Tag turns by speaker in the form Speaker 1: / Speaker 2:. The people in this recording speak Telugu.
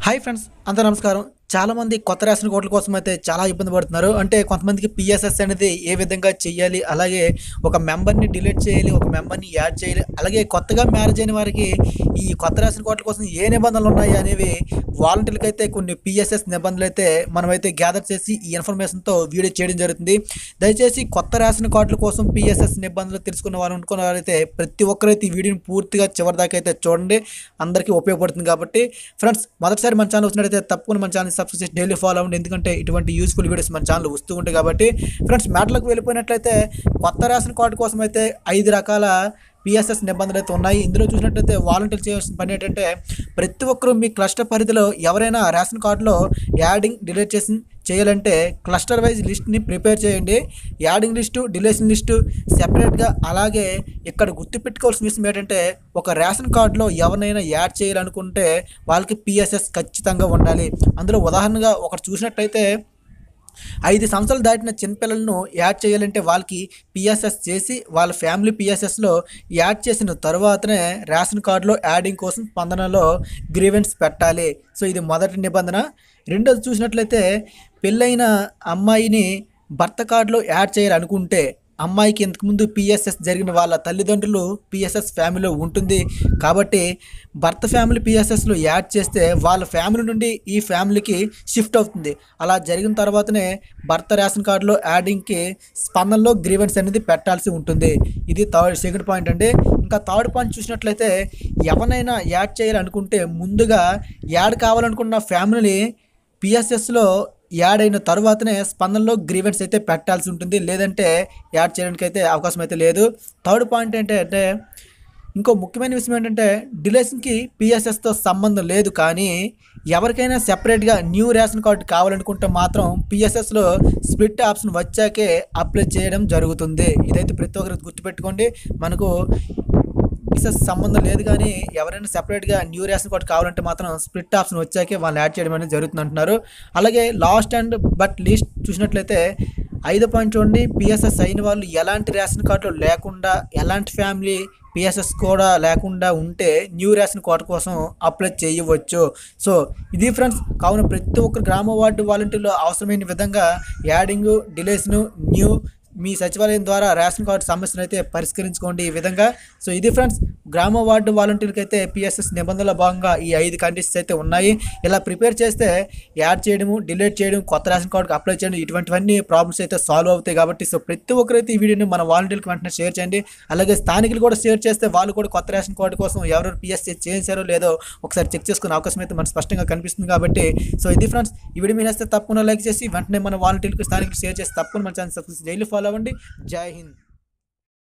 Speaker 1: హాయ్ ఫ్రెండ్స్ అందరూ నమస్కారం చాలామంది కొత్త రేషన్ కార్డుల కోసం అయితే చాలా ఇబ్బంది పడుతున్నారు అంటే కొంతమందికి పిఎస్ఎస్ అనేది ఏ విధంగా చేయాలి అలాగే ఒక మెంబర్ని డిలీట్ చేయాలి ఒక మెంబర్ని యాడ్ చేయాలి అలాగే కొత్తగా మ్యారేజ్ అయిన వారికి ఈ కొత్త రేషన్ కార్డుల కోసం ఏ నిబంధనలు ఉన్నాయి అనేవి వాలంటీర్లకు అయితే కొన్ని పిఎస్ఎస్ నిబంధనలు అయితే మనమైతే గ్యాదర్ చేసి ఈ ఇన్ఫర్మేషన్తో వీడియో చేయడం జరుగుతుంది దయచేసి కొత్త రేషన్ కార్డుల కోసం పిఎస్ఎస్ నిబంధనలు తెలుసుకున్న వారు అనుకున్న వారైతే ప్రతి ఒక్కరైతే ఈ వీడియోని పూర్తిగా చివరి దాకా అయితే చూడండి అందరికీ ఉపయోగపడుతుంది కాబట్టి ఫ్రెండ్స్ మొదటిసారి మన ఛానల్ వచ్చినట్టయితే తప్పకుండా మన ఛానల్ సబ్స్క్రైబ్ చేసి డైలీ ఫాలో అవ్వండి ఎందుకంటే ఇటువంటి యూస్ఫుల్ వీడియోస్ మన ఛానల్ వస్తూ ఉంటాయి కాబట్టి ఫ్రెండ్స్ మ్యాట్లకు వెళ్ళిపోయినట్లయితే కొత్త రేషన్ కార్డు కోసం అయితే ఐదు రకాల పిఎస్ఎస్ నిబంధనలు అయితే ఉన్నాయి ఇందులో చూసినట్లయితే వాలంటీర్ చేయాల్సిన పని ఏంటంటే ప్రతి ఒక్కరూ మీ క్లస్టర్ పరిధిలో ఎవరైనా రేషన్ కార్డులో యాడింగ్ డిలీట్ చేసి చేయాలంటే క్లస్టర్ వైజ్ లిస్ట్ని ప్రిపేర్ చేయండి యాడింగ్ లిస్టు డిలేషన్ లిస్టు సెపరేట్గా అలాగే ఇక్కడ గుర్తుపెట్టుకోవాల్సిన విషయం ఏంటంటే ఒక రేషన్ కార్డులో ఎవరినైనా యాడ్ చేయాలనుకుంటే వాళ్ళకి పిఎస్ఎస్ ఖచ్చితంగా ఉండాలి అందులో ఉదాహరణగా ఒకటి చూసినట్టయితే ఐదు సంవత్సరాలు దాటిన చిన్నపిల్లలను యాడ్ చేయాలంటే వాళ్ళకి పిఎస్ఎస్ చేసి వాళ్ళ ఫ్యామిలీ పిఎస్ఎస్లో యాడ్ చేసిన తర్వాతనే రేషన్ కార్డులో యాడింగ్ కోసం స్పందనలో గ్రీవెన్స్ పెట్టాలి సో ఇది మొదటి నిబంధన రెండోది చూసినట్లయితే పెళ్ళైన అమ్మాయిని భర్త కార్డులో యాడ్ చేయాలనుకుంటే అమ్మాయికి ఇంతకుముందు పిఎస్ఎస్ జరిగిన వాళ్ళ తల్లిదండ్రులు పిఎస్ఎస్ ఫ్యామిలీలో ఉంటుంది కాబట్టి భర్త ఫ్యామిలీ పిఎస్ఎస్లో యాడ్ చేస్తే వాళ్ళ ఫ్యామిలీ నుండి ఈ ఫ్యామిలీకి షిఫ్ట్ అవుతుంది అలా జరిగిన తర్వాతనే భర్త రేషన్ కార్డులో యాడింగ్కి స్పందనలో గ్రీవెన్స్ అనేది పెట్టాల్సి ఉంటుంది ఇది థర్డ్ సెకండ్ పాయింట్ అండి ఇంకా థర్డ్ పాయింట్ చూసినట్లయితే ఎవరినైనా యాడ్ చేయాలనుకుంటే ముందుగా యాడ్ కావాలనుకున్న ఫ్యామిలీని పిఎస్ఎస్లో యాడ్ అయిన తర్వాతనే స్పందనలో గ్రీవెన్స్ అయితే పెట్టాల్సి ఉంటుంది లేదంటే యాడ్ చేయడానికి అయితే అవకాశం అయితే లేదు థర్డ్ పాయింట్ ఏంటంటే ఇంకో ముఖ్యమైన విషయం ఏంటంటే డిలేషన్కి పిఎస్ఎస్తో సంబంధం లేదు కానీ ఎవరికైనా సెపరేట్గా న్యూ రేషన్ కార్డు కావాలనుకుంటే మాత్రం పిఎస్ఎస్లో స్ప్లిట్ ఆప్షన్ వచ్చాకే అప్లై చేయడం జరుగుతుంది ఇదైతే ప్రతి ఒక్కరికి గుర్తుపెట్టుకోండి మనకు పిఎస్ఎస్ సంబంధం లేదు కానీ ఎవరైనా సెపరేట్గా న్యూ రేషన్ కార్డు కావాలంటే మాత్రం స్ప్లిట్ ఆప్షన్ వచ్చాకే వాళ్ళు యాడ్ చేయడం అనేది జరుగుతుంది అంటున్నారు అలాగే లాస్ట్ అండ్ బట్ లీస్ట్ చూసినట్లయితే ఐదు పాయింట్ చూడండి పిఎస్ఎస్ అయిన వాళ్ళు ఎలాంటి రేషన్ కార్డులు లేకుండా ఎలాంటి ఫ్యామిలీ పిఎస్ఎస్ కూడా లేకుండా ఉంటే న్యూ రేషన్ కార్డు కోసం అప్లై చేయవచ్చు సో ఇది ఫ్రెండ్స్ కావున ప్రతి ఒక్క గ్రామ వార్డు వాలంటీర్లో అవసరమైన విధంగా యాడింగ్ డిలేస్ను న్యూ మీ సచివాలయం ద్వారా రేషన్ కార్డు సమస్యను అయితే పరిష్కరించుకోండి ఈ విధంగా సో ఇది ఫ్రెండ్స్ గ్రామ వార్డు వాలంటీర్కి అయితే పిఎస్ఎస్ నిబంధనల భాగంగా ఈ ఐదు కండిషన్స్ అయితే ఉన్నాయి ఇలా ప్రిపేర్ చేస్తే యాడ్ చేయడము డిలీట్ చేయడం కొత్త రేషన్ కార్డుకి అప్లై చేయడం ఇటువంటివన్నీ ప్రాబ్లమ్స్ అయితే సాల్వ్ అవుతాయి కాబట్టి సో ప్రతి ఒక్కరైతే ఈ వీడియోని మన వాలంటీర్కి వెంటనే షేర్ చేయండి అలాగే స్థానికులు కూడా షేర్ చేస్తే వాళ్ళు కూడా కొత్త రేషన్ కార్డు కోసం ఎవరెవరు పిఎస్సీ చేశారో లేదో ఒకసారి చెక్ చేసుకునే అవకాశం అయితే మనకు స్పష్టంగా కనిపిస్తుంది కాబట్టి సో ఇది ఫ్రెండ్స్ ఈ వీడియో మీరు వస్తే తప్పకుండా లైక్ చేసి వెంటనే మన వాలంటీర్కి స్థానికులు షేర్ చేసి తప్పకుండా మన ఛానల్ సబ్స్క్రైబ్ డైలీ ఫాలో అవ్వండి జై హింద్